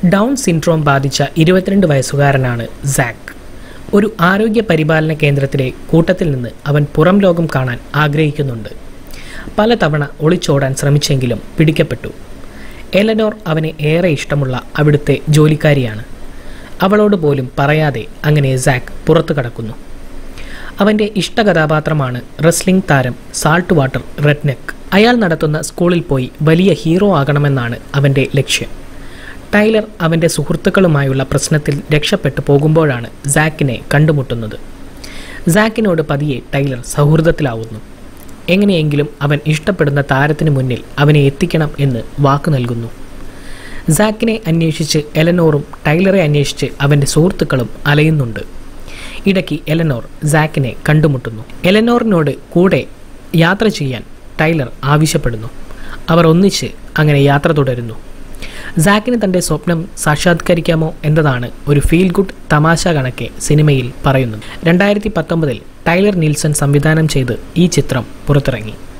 down syndrome ബാധിച്ച ഇരുപത്തിരണ്ട് വയസ്സുകാരനാണ് sac ഒരു ആരോഗ്യ പരിപാലന കേന്ദ്രത്തിലെ കൂട്ടത്തിൽ നിന്ന് അവൻ പുറം ലോകം കാണാൻ ആഗ്രഹിക്കുന്നുണ്ട് പലതവണ ഒളിച്ചോടാൻ ശ്രമിച്ചെങ്കിലും പിടിക്കപ്പെട്ടു എലനോർ അവനെ ഏറെ ഇഷ്ടമുള്ള അവിടുത്തെ ജോലിക്കാരിയാണ് അവളോട് പോലും പറയാതെ അങ്ങനെ സാക്ക് പുറത്തു കടക്കുന്നു അവൻ്റെ ഇഷ്ടകഥാപാത്രമാണ് റെസ്ലിംഗ് താരം സാൾട്ട് വാട്ടർ റെഡ്നെക്ക് അയാൾ നടത്തുന്ന സ്കൂളിൽ പോയി വലിയ ഹീറോ ആകണമെന്നാണ് അവൻ്റെ ലക്ഷ്യം ടൈലർ അവൻ്റെ സുഹൃത്തുക്കളുമായുള്ള പ്രശ്നത്തിൽ രക്ഷപ്പെട്ടു പോകുമ്പോഴാണ് സാക്കിനെ കണ്ടുമുട്ടുന്നത് സാക്കിനോട് പതിയെ ടൈലർ സൗഹൃദത്തിലാവുന്നു എങ്ങനെയെങ്കിലും അവൻ ഇഷ്ടപ്പെടുന്ന താരത്തിന് മുന്നിൽ അവനെ എത്തിക്കണം എന്ന് വാക്കു നൽകുന്നു സാക്കിനെ അന്വേഷിച്ച് എലനോറും ടൈലറെ അന്വേഷിച്ച് അവൻ്റെ സുഹൃത്തുക്കളും അലയുന്നുണ്ട് ഇടയ്ക്ക് എലനോർ സാക്കിനെ കണ്ടുമുട്ടുന്നു എലനോറിനോട് കൂടെ യാത്ര ചെയ്യാൻ ടൈലർ ആവശ്യപ്പെടുന്നു അവർ ഒന്നിച്ച് അങ്ങനെ യാത്ര തുടരുന്നു സാക്കിന് തൻ്റെ സ്വപ്നം സാക്ഷാത്കരിക്കാമോ എന്നതാണ് ഒരു ഫീൽ ഗുഡ് തമാശ കണക്കെ സിനിമയിൽ പറയുന്നത് രണ്ടായിരത്തി പത്തൊമ്പതിൽ ടൈലർ നീൽസൺ സംവിധാനം ചെയ്ത് ഈ ചിത്രം പുറത്തിറങ്ങി